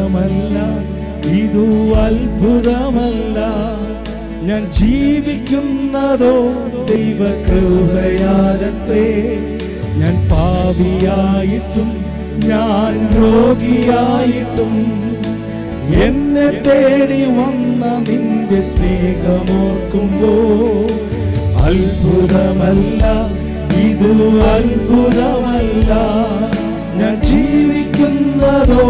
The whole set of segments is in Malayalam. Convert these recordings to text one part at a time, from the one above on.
അത്ഭുതമല്ല ഇതു അത്ഭുതമല്ല ഞാൻ ജീവിക്കുന്നതോ ദൈവകൃപയാലത്രേ ഞാൻ പാപിയായിട്ടും ഞാൻ രോഗിയായിട്ടും എന്നെ തേടി വന്ന നിന്റെ സ്നേഹമോർക്കുമ്പോ അത്ഭുതമല്ല ഇത് അത്ഭുതമല്ല ഞാൻ ജീവിക്കുന്നതോ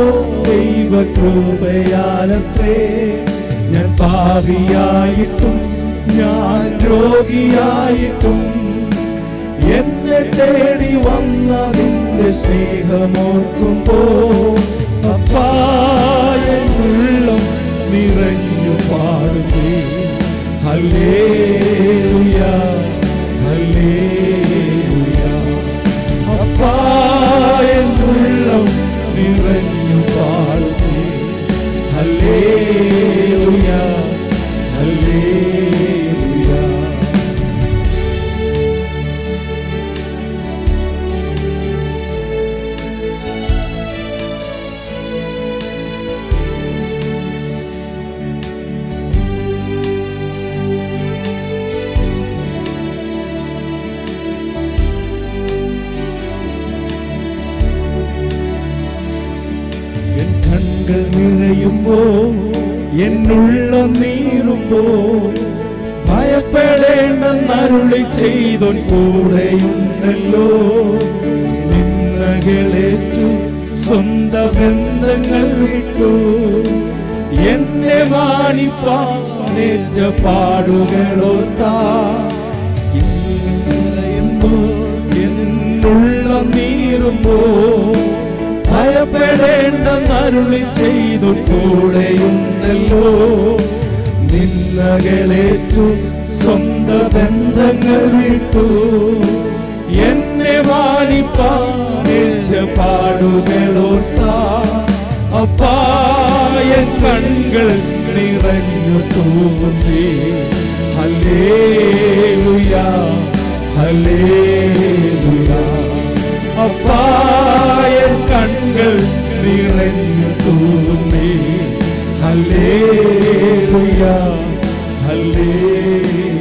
ദൈവകൃപയാലത്രേ ഞാൻ പാപിയായിട്ടും ഞാൻ രോഗിയായിട്ടും എന്നെ തേടി വന്ന നിന്റെ സ്നേഹമോർക്കുമ്പോ അപ്പായുള്ള നിറഞ്ഞു പാടുന്നേ ഹല്ലേലൂയ ഹല്ലേലൂയ അപ്പായുള്ള നിറഞ്ഞു പാടുന്നേ ഹല്ലേലൂയ ഹല്ലേലൂയ എൻ കണ്ണുകൾ നിറയുമ്പോ എന്നുള്ള നീറുമ്പോ ഭയപ്പെടേണ്ടെന്നരുളി ചെയ്തൊൻ കൂടെയുണ്ടല്ലോ നിന്നകളേറ്റു സ്വന്ത ബന്ധങ്ങൾ വിട്ടു എന്നെ മാനിപ്പാനേറ്റ പാടുകളോത്താ ഇന്നലെയുമ്പോ എന്നുള്ള നീറുമ്പോ ഭയപ്പെടേണ്ടെന്നരുളി ചെയ്തു കൂടെയുണ്ടല്ലോ നിന്നകളേറ്റു സ്വന്ത ബന്ധങ്ങൾ വിട്ടു എന്നെ വാണിപ്പാനേറ്റ പാടുകളോർത്ത അപ്പായ കൺകൾ നിറഞ്ഞു തൂങ്ങി ഹല്ലേലൂയ ഹല്ലേലൂയ അപ്പായ കൺകൾ നിറഞ്ഞു തൂങ്ങി ഹല്ലേലൂയ ഹല്ലേലൂയ